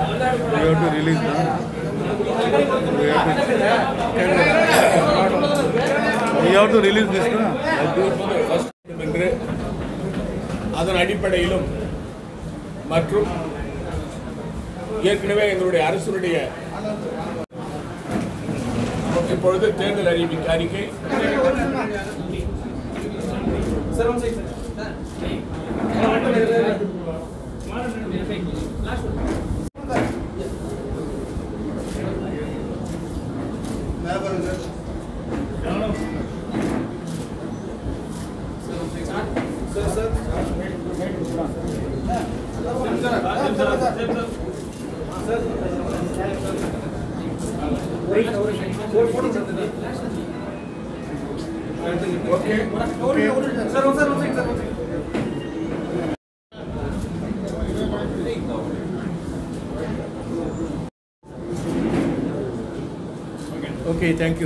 We have to release now. We have to, we have to release this now. என்று அதன் அடிப்படையிலும் மற்றும் ஏற்கனவே எங்களுடைய அரசுடைய இப்பொழுது தேர்தல் அறிவிக்கை அறிக்கை ஓகே ஓகே தேங்க்யூ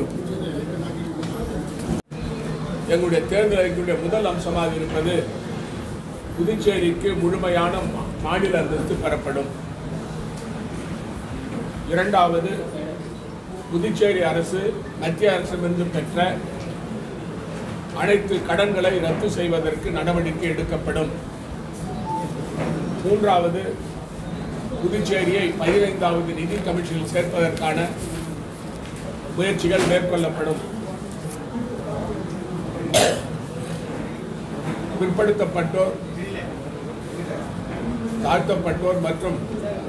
எங்களுடைய தேர்தல் அறிக்கையுடைய முதல் அம்சமாக இருப்பது புதுச்சேரிக்கு முழுமையான மா- மாநில அந்தஸ்து பெறப்படும் இரண்டாவது புதுச்சேரி அரசு மத்திய அரசிடமிருந்து பெற்ற அனைத்து கடன்களை ரத்து செய்வதற்கு நடவடிக்கை எடுக்கப்படும் மூன்றாவது புதுச்சேரியை பதினைந்தாவது நிதி கமிஷனில் சேர்ப்பதற்கான முயற்சிகள் மேற்கொள்ளப்படும் பிற்படுத்தப்பட்டோர் தாழ்த்தப்பட்டோர் மற்றும்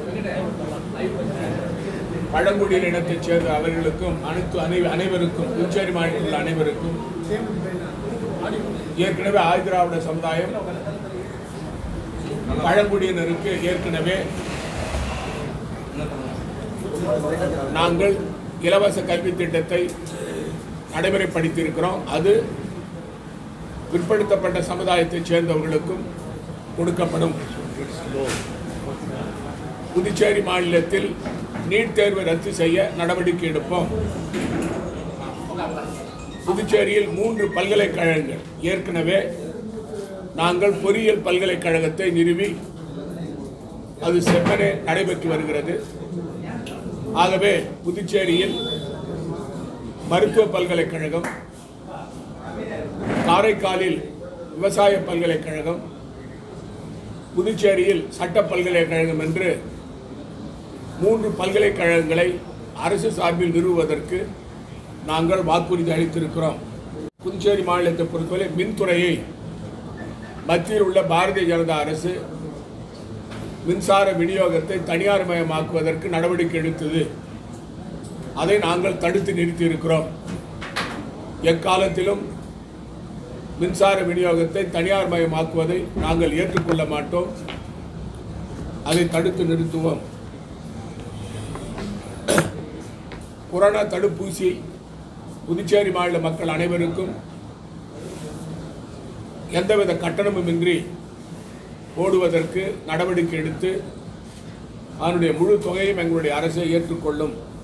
பழங்குடியின இனத்தைச் சேர்ந்த அவர்களுக்கும் அனைத்து அனை அனைவருக்கும் புதுச்சேரி மாநிலத்தில் உள்ள அனைவருக்கும் ஏற்கனவே ஆதிதிராவிட சமுதாயம் பழங்குடியினருக்கு ஏற்கனவே நாங்கள் இலவச கல்வி திட்டத்தை நடைமுறைப்படுத்தியிருக்கிறோம் அது பிற்படுத்தப்பட்ட சமுதாயத்தைச் சேர்ந்தவர்களுக்கும் கொடுக்கப்படும் புதுச்சேரி மாநிலத்தில் நீட் தேர்வை ரத்து செய்ய நடவடிக்கை எடுப்போம் புதுச்சேரியில் மூன்று பல்கலைக்கழகங்கள் ஏற்கனவே நாங்கள் பொறியியல் பல்கலைக்கழகத்தை நிறுவி அது செம்மனே நடைபெற்று வருகிறது ஆகவே புதுச்சேரியில் மருத்துவ பல்கலைக்கழகம் காரைக்காலில் விவசாய பல்கலைக்கழகம் புதுச்சேரியில் சட்ட பல்கலைக்கழகம் என்று மூன்று பல்கலைக்கழகங்களை அரசு சார்பில் நிறுவுவதற்கு நாங்கள் வாக்குறுதி அளித்திருக்கிறோம் புதுச்சேரி மாநிலத்தை பொறுத்தவரை மின்துறையை மத்தியில் உள்ள பாரதிய ஜனதா அரசு மின்சார விநியோகத்தை தனியார் மயமாக்குவதற்கு நடவடிக்கை எடுத்தது அதை நாங்கள் தடுத்து நிறுத்தி இருக்கிறோம் எக்காலத்திலும் மின்சார விநியோகத்தை தனியார் மயமாக்குவதை நாங்கள் ஏற்றுக்கொள்ள மாட்டோம் அதை தடுத்து நிறுத்துவோம் கொரோனா தடுப்பூசி புதுச்சேரி மாநில மக்கள் அனைவருக்கும் எந்தவித கட்டணமுமின்றி போடுவதற்கு நடவடிக்கை எடுத்து அதனுடைய முழு தொகையும் எங்களுடைய அரசை ஏற்றுக்கொள்ளும்